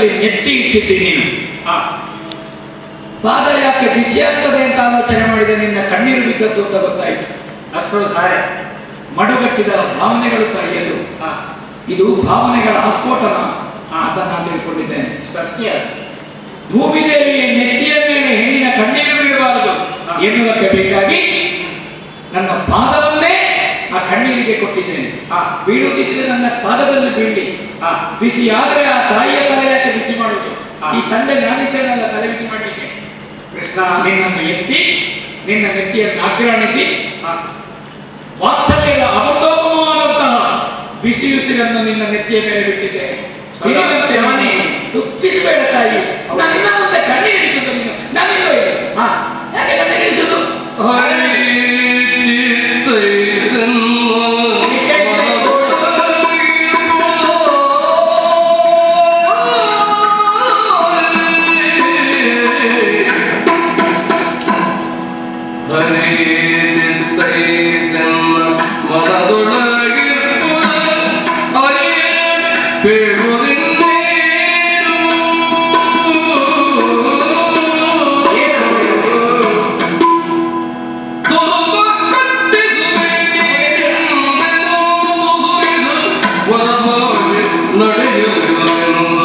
ಪಾದದಲ್ಲಿ ನೆತ್ತಿ ಇಟ್ಟಿದ್ದಿ ನೀನು ಹಾ ಪಾದ ಯಾಕೆ ಬಿಸಿ ಆಗ್ತದೆ ಅಂತ ಆಲೋಚನೆ ಮಾಡಿದೆ ನಿನ್ನ ಕಣ್ಣೀರು ಬಿದ್ದದ್ದು ಅಂತ ಗೊತ್ತಾಯಿತು ಅಶ್ರುಧಾರೆ ಮಡುಗಟ್ಟಿದ ಭಾವನೆಗಳು ತಾಯಿಯದು ಹಾ ಇದು ಭಾವನೆಗಳ ಆಸ್ಫೋಟನ ಅಂತ ನಾನು ತಿಳ್ಕೊಂಡಿದ್ದೇನೆ ಸತ್ಯ ಭೂಮಿದೇವಿಯ ನೆತ್ತಿಯ ಮೇಲೆ ಹೆಣ್ಣಿನ ಕಣ್ಣೀರು ಬೀಳಬಾರದು ಎನ್ನುವುದಕ್ಕೆ ಬೇಕಾಗಿ ನನ್ನ ಪಾದವನ್ನೇ ಆ ಕಣ್ಣೀರಿಗೆ ಕೊಟ್ಟಿದ್ದೇನೆ ಹಾ ಬೀಳುತ್ತಿದ್ದರೆ ನನ್ನ ಪಾದದಲ್ಲಿ ಬೀಳಿ ಹಾ ಬಿಸಿ ಆದರೆ ಆ ತಾಯಿಯ ತಲೆ ಯಾಕೆ ಬಿಸಿ ಮಾಡುವುದು ಹಾ. ಈ ತಂದೆ ನಾನಿದ್ದೇನಲ್ಲ ತಲೆ ಬಿಸಿ ಮಾಡಲಿಕ್ಕೆ ಕೃಷ್ಣ ನಿನ್ನನ್ನು ಎತ್ತಿ ನಿನ್ನ ನೆತ್ತಿಯನ್ನು ಅಗ್ರಾಣಿಸಿ ಹಾ ವಾತ್ಸಲ್ಯದ ಅಮೃತೋಪಮವಾದಂತಹ ಬಿಸಿಯುಸಿರನ್ನು ನಿನ್ನ ನೆತ್ತಿಯ ಮೇಲೆ ಬಿಟ್ಟಿದ್ದೆ ಸಿರಿದಂತೆ ನಾನೇ. ದುಃಖಿಸಬೇಡ ತಾಯಿ ನನ್ನ ಮುಂದೆ ಕಣ್ಣೀರಿಸುವುದು ನೀನು ನಾನಿಲ್ಲೋ ಇಲ್ಲಿ ಹಾ ಯಾಕೆ ಕಣ್ಣೀರಿಸುವುದು ನಡೆಯುವ